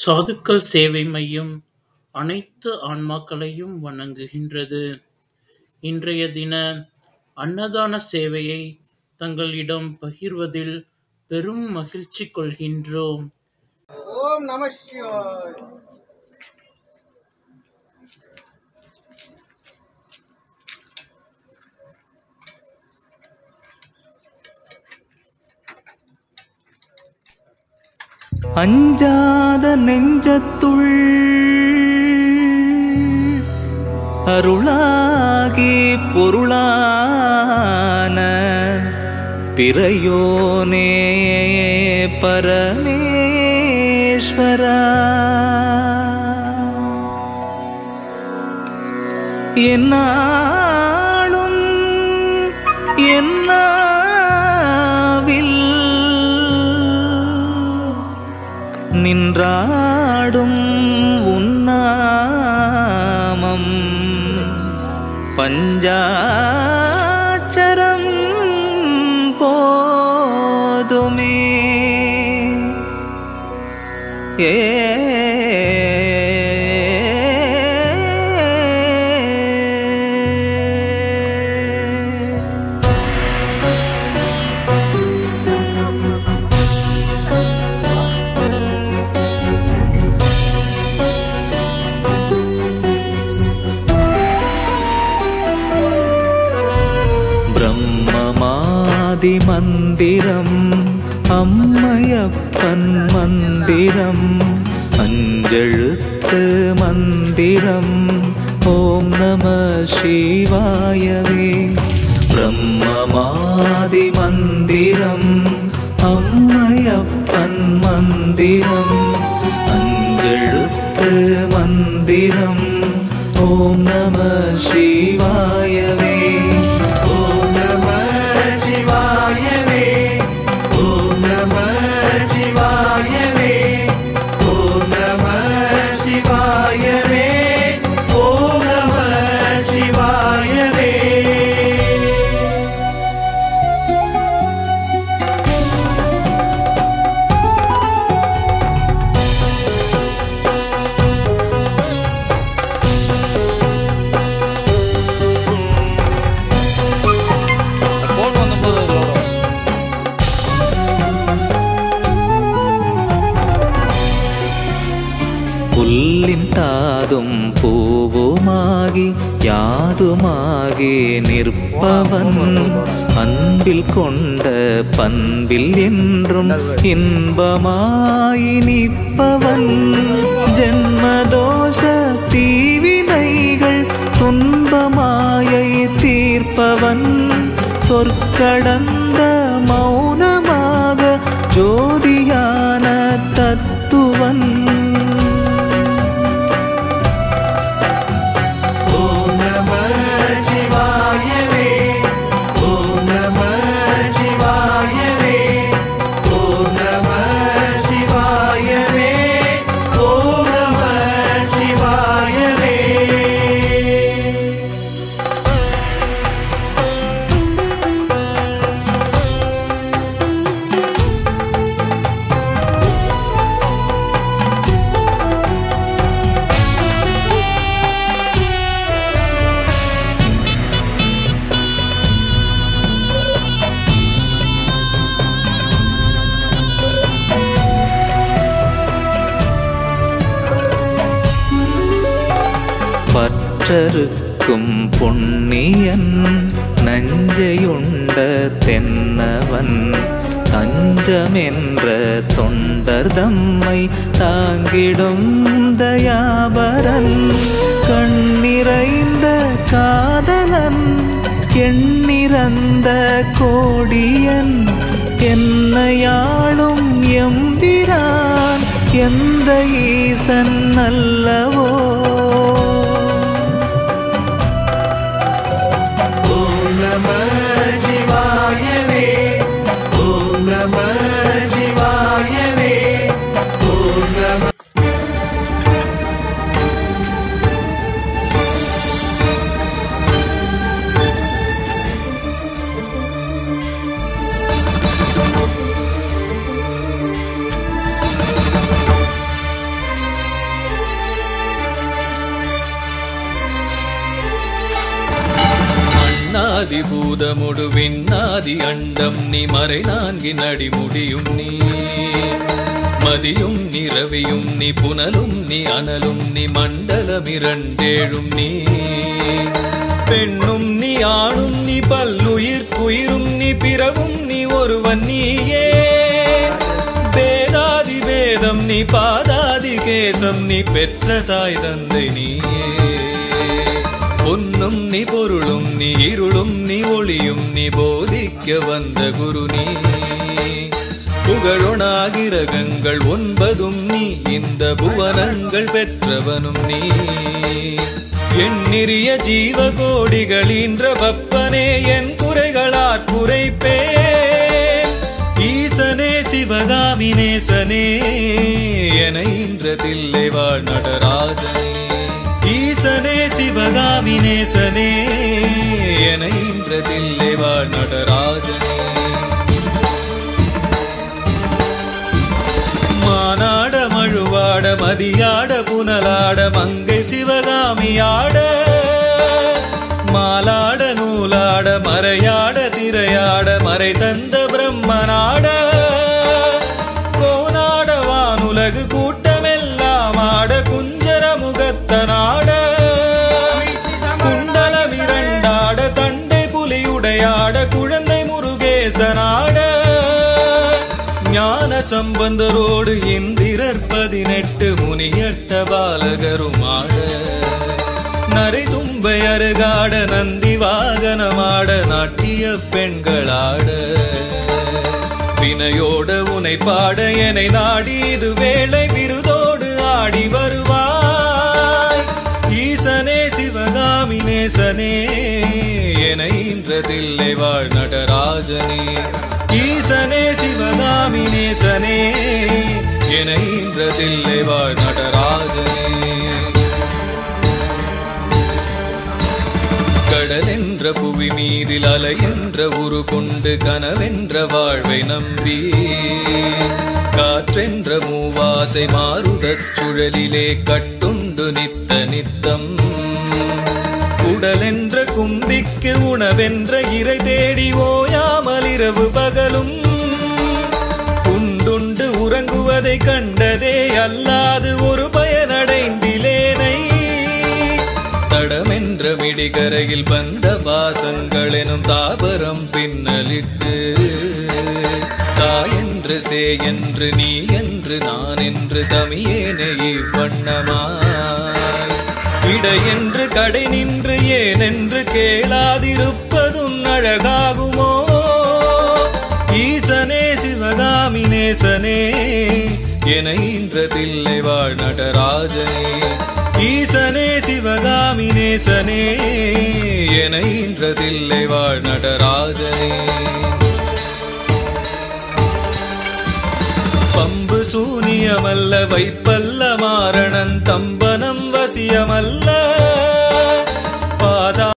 சாதுக்கள் சேவை மையம் அனைத்து ஆன்மாக்களையும் வணங்குகின்றது. இன்றைய தின அன்னதான சேவையை தங்களிடம் பகிர்வதில் பெரும் மகிழ்ச்சி கொள்கின்றோம். ஓம் நம சிவாய் அஞ்சாத நெஞ்சத்துள் அருளாகி பொருளான பிறையோனே பரமேஸ்வரா என்னாலும் என்னாவில் நின்றாடும் உன்னாமம் பஞ்சாச்சரம் போதுமே ஏ பிரம்மமாதி மந்திரம் அம்மையப்பன் மந்திரம் அஞ்செழுத்து மந்திரம் ஓம் நம சிவாயவே பிரம்மமாதி மந்திரம் அம்மையப்பன் மந்திரம் அஞ்செழுத்து மந்திரம் ஓம் நம சிவாயவே ஓம் நம சிவாயவே ஓம் நம சிவாயவே ஓம் நம சிவாயவே ஓம் நம சிவாயவே ஃபோன் வந்தபோது அதில் வரும் புல்லின் தாதும் பூவுமாகி யாதுமாகி நிற்பவன் அன்பில் கொண்ட பண்பில் என்றும் இன்பமாய் நிற்பவன் ஜென்மதோஷ தீவினைகள் துன்பமாயை தீர்ப்பவன் சொற்கடந்த மௌனமாக ஜோதியான தத்துவன் ஓம் நம சிவாயவே ஓம் நம சிவாயவே ஓம் நம சிவாயவே ஓம் நம சிவாயவே பற்றருக்கும் பொன்னியன் நஞ்சையுண்ட தென்னவன் தஞ்சமென்ற தொண்டர் தம்மை தாங்கிடும் தயாபரன் கண்ணிறைந்த காதலன் எண்ணிறந்த கோடியன் என்னையாளும் எம்பிரான் எந்த ஈசன் அல்லவோ ஓம் நம சிவாயவே ஓம் நம சிவாயவே ஓம் நம அதிபூதமுடு விண்ணாதி அண்டம் நீ மறை நான்கின் அடிமுடியும் நீ மதியும் நீ ரவியும் நீ புனலும் நீ அனலும் நீ மண்டலம் இரண்டேழும் நீ பெண்ணும் நீ ஆணும் நீ பல்லுயிர் குயிரும் நீ பிறவும் நீ ஒருவன் நீயே பேதாதி வேதம் நீ பாதாதி கேசம் நீ பெற்ற தாய் தந்தை நீயே பொன்னும் நீ பொருளும் நீ இருளும் நீ ஒளியும் நீ போதிக்க வந்த குரு நீ புகழொணாகிரகங்கள் ஒன்பதும் நீ இந்த புவனங்கள் பெற்றவனும் நீ எண்ணிறிய ஜீவகோடிகளீன்ற வப்பனே என் குறைகளாற் குறைப்பேன் ஈசனே சிவகாமி நேசனே என இன்றதில்லை வாழ் நடராஜனே ஈசனே சிவகாமி நேசனே என இன்றதில்லை வாழ் நடராஜனே மானாட மழுவாட மதியாட புனலாட மங்கை சிவகாமியாட மாலாட நூலாட மறையாட திரையாட மறை தந்த பிரம்மனாட கோனாட வானுலகு கூட்டமெல்லாம் ஆட குஞ்சர முகத்தனாட குண்டலம் இரண்டாட தண்டை புலியுடையாட குழந்தை முருகேசனாட ஞான சம்பந்தரோடு இந்திரர் பதினெட்டு முனியட்ட பாலகருமாட நரை தும்பை அருகாட நந்தி வாகனமாட நாட்டிய பெண்களாட வினையோட உனை பாட எனை நாடி இது வேளை விருதோடு ஆடி வருவாய் ஈசனே சிவகாமி நேசனே என இன்றதில்லை வாழ் நடராஜனே ஈசனே சிவகாமி நேசனே என இன்றதில்லை வாழ் நடராஜனே கடலென்ற புவி மீதில் அலை என்ற உரு கொண்டு கனவென்ற வாழ்வை நம்பி காற்றென்ற மூவாசை மாறுதற் சுழலிலே கட்டுண்டு நித்த நித்தம் உடலென்ற கும்பிக்கு உணவென்ற இறை தேடி ஓயாமல் இரவு பகலும் உண்டுண்டு உறங்குவதை கண்டதே அல்லாது ஒரு பயனடைந்திலேனை தடமென்ற மிடிகரையில் வந்த பாசங்கள் எனும் தாபரம் பின்னலிட்டு தாயென்று சே என்று நீ என்று நான் என்று தமியேனே இவ்வண்ணமாய் இடையென்று கடை நின்று ஏனென்று கேளாதிருப்பதும் அழகாகுமோ ஈசனே சிவகாமி நேசனே என இன்றதில்லை வாழ் நடராஜனே ஈசனே சிவகாமி நேசனே என இன்றதில்லை வாழ் நடராஜனே பம்பு சூனியமல்ல வைப்பல்ல மாரணன் தம்பனம் வசியமல்ல